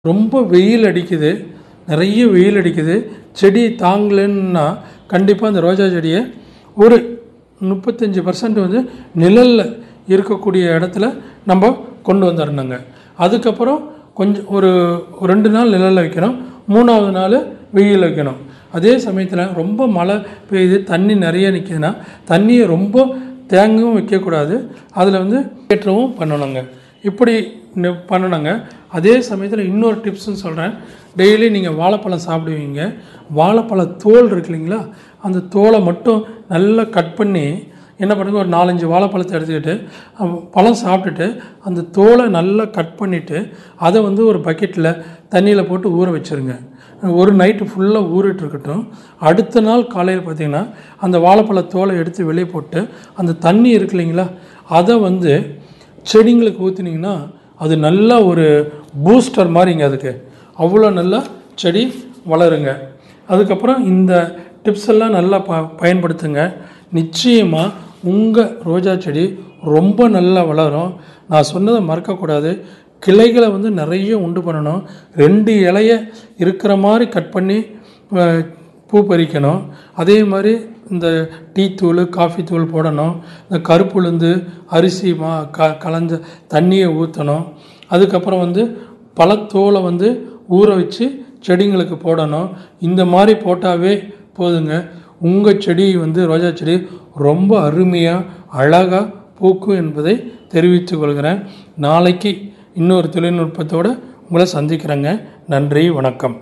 ரொம்ப வெயில் அடிக்குது நிறைய வெயில் அடிக்குது செடி தாங்கலைன்னா கண்டிப்பாக அந்த ரோஜா செடியை ஒரு முப்பத்தஞ்சு பர்சன்ட் வந்து நிழலில் இருக்கக்கூடிய இடத்துல நம்ம கொண்டு வந்துடணுங்க அதுக்கப்புறம் கொஞ்சம் ஒரு ஒரு ரெண்டு நாள் நிழலில் வைக்கணும் மூணாவது நாள் வெயில் வைக்கணும் அதே சமயத்தில் ரொம்ப மழை பெய்யுது தண்ணி நிறைய நிற்கிதுன்னா தண்ணியை ரொம்ப தேங்கவும் வைக்கக்கூடாது அதில் வந்து ஏற்றவும் பண்ணணுங்க இப்படி நி- பண்ணணுங்க அதே சமயத்தில் இன்னொரு டிப்ஸ்னு சொல்கிறேன் டெய்லி நீங்கள் வாழைப்பழம் சாப்பிடுவீங்க வாழைப்பழ தோல் இருக்கு இல்லைங்களா அந்த தோலை மட்டும் நல்லா கட் பண்ணி என்ன பண்ணுங்க ஒரு நாலஞ்சு வாழைப்பழத்தை எடுத்துக்கிட்டு அஹ், பழம் சாப்பிட்டுட்டு அந்த தோலை நல்லா கட் பண்ணிவிட்டு அதை வந்து ஒரு பக்கெட்டில் தண்ணியில் போட்டு ஊற வச்சுருங்க ஒரு நைட்டு ஃபுல்லாக ஊறிட்டு இருக்கட்டும் அடுத்த நாள் காலையில் பார்த்தீங்கன்னா அந்த வாழைப்பழ தோலை எடுத்து வெளியே போட்டு அந்த தண்ணி இருக்கு இல்லைங்களா அதை வந்து செடிங்களுக்கு ஊற்றுனீங்கன்னா அது நல்ல ஒரு பூஸ்டர் மாதிரிங்க அதுக்கு அவ்வளோ நல்லா செடி வளருங்க அதுக்கப்புறம் இந்த டிப்ஸ் எல்லாம் நல்லா ப பயன்படுத்துங்க நிச்சயமாக உங்கள் ரோஜா செடி ரொம்ப நல்லா வளரும் நான் சொன்னதை மறக்கக்கூடாது கிளைகளை வந்து நிறைய உண்டு பண்ணணும் ரெண்டு இலைய இருக்கிற மாதிரி கட் பண்ணி அஹ், பூ பறிக்கணும் அதே மாதிரி இந்த டீ தூள் காஃபி தூள் போடணும் இந்த கருப்புளுந்து அரிசி மா க கலந்த தண்ணியை ஊற்றணும் அதுக்கப்புறம் வந்து பழத்தோலை வந்து ஊற வச்சு செடிங்களுக்கு போடணும் இந்த மாதிரி போட்டாவே போதுங்க உங்கள் செடி வந்து ரோஜா செடி ரொம்ப அருமையாக அழகாக பூக்கும் என்பதை தெரிவித்துக் கொள்கிறேன் நாளைக்கு இன்னொரு தொழில்நுட்பத்தோடு உங்களை சந்திக்கிறேங்க நன்றி வணக்கம்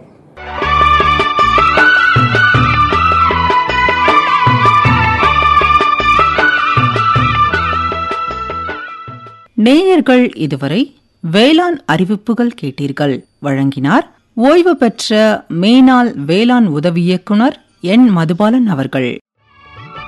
நேயர்கள் இதுவரை வேளாண் அறிவிப்புகள் கேட்டீர்கள் வழங்கினார் ஓய்வு பெற்ற மேனாள் வேளாண் உதவி இயக்குனர் என் மதுபாலன் அவர்கள்